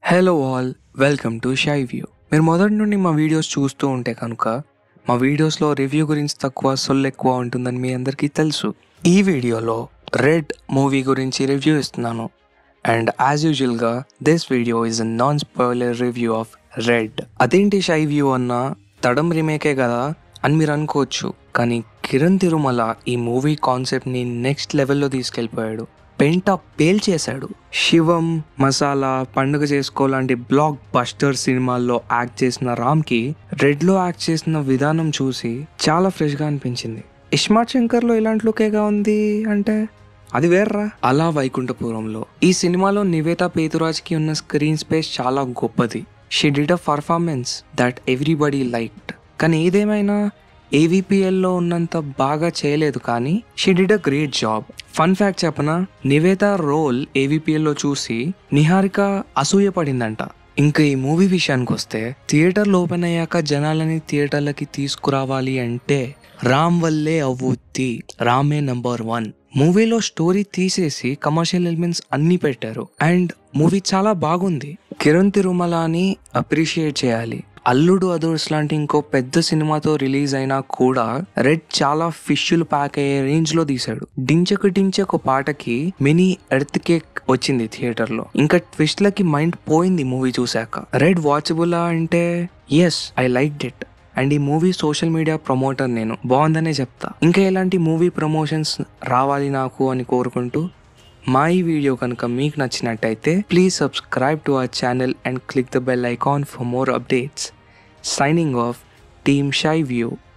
hello all welcome to Shy View మీరు మొదటి నుండి మా వీడియోస్ చూస్తూ ఉంటే కనుక మా వీడియోస్లో రివ్యూ గురించి తక్కువ సొల్లు ఎక్కువ ఉంటుందని మీ అందరికీ తెలుసు ఈ వీడియోలో రెడ్ మూవీ గురించి రివ్యూ ఇస్తున్నాను అండ్ యాజ్ యూజువల్గా this video is a non spoiler review of Red అదేంటి షై వ్యూ అన్న తడం రీమేకే కదా అని మీరు అనుకోవచ్చు కానీ కిరణ్ తిరుమల ఈ మూవీ కాన్సెప్ట్ని నెక్స్ట్ లెవెల్లో తీసుకెళ్ళిపోయాడు పెంట పేల్చేశాడు శివం మసాలా పండుగ చేసుకో లాంటి బ్లాక్ బస్టర్ సినిమాల్లో యాక్ట్ చేసిన రామ్కి రెడ్లో యాక్ట్ చేసిన విధానం చూసి చాలా ఫ్రెష్గా అనిపించింది ఇస్మార్ట్ శంకర్లో ఇలాంటి లుకేగా ఉంది అంటే అది వేర్రా అలా వైకుంఠపురంలో ఈ సినిమాలో నివేత పేతురాజ్కి ఉన్న స్క్రీన్ స్పేస్ చాలా గొప్పది she did a performance that everybody liked కానీ ఏదేమైనా ఏవిపిఎల్లో ఉన్నంత బాగా చేయలేదు కానీ she did a great job fun fact చెప్పనా నివేత రోల్ ఏవిపిఎల్లో చూసి నిహారిక అసూయపడిందంట ఇంకా ఈ మూవీ విషయానికి వస్తే థియేటర్లు ఓపెన్ అయ్యాక జనాలని థియేటర్లకి తీసుకురావాలి అంటే రామ్ వల్లే అవ్వుద్ది రామే నంబర్ వన్ మూవీలో స్టోరీ తీసేసి కమర్షియల్ ఎలిమెంట్స్ అన్ని పెట్టారు అండ్ మూవీ చాలా బాగుంది కిరణ్ తిరుమలని అప్రిషియేట్ చేయాలి అల్లుడు అదర్స్ లాంటి ఇంకో పెద్ద సినిమాతో రిలీజ్ అయినా కూడా రెడ్ చాలా ఫిష్లు ప్యాక్ అయ్యే రేంజ్ లో తీశాడు డించకు డించకు పాటకి మినీ ఎర్త్ కేక్ వచ్చింది థియేటర్ లో ఇంకా ట్విస్ట్లకి మైండ్ పోయింది మూవీ చూశాక రెడ్ వాచబుల్ అంటే yes I like it and ఈ మూవీ సోషల్ మీడియా ప్రమోటర్ నేను బాగుందనే చెప్తా ఇంకా ఇలాంటి మూవీ ప్రమోషన్స్ రావాలి నాకు అని కోరుకుంటూ మా ఈ వీడియో కనుక మీకు నచ్చినట్టయితే please subscribe to our channel and click the bell icon for more updates signing off team Shy view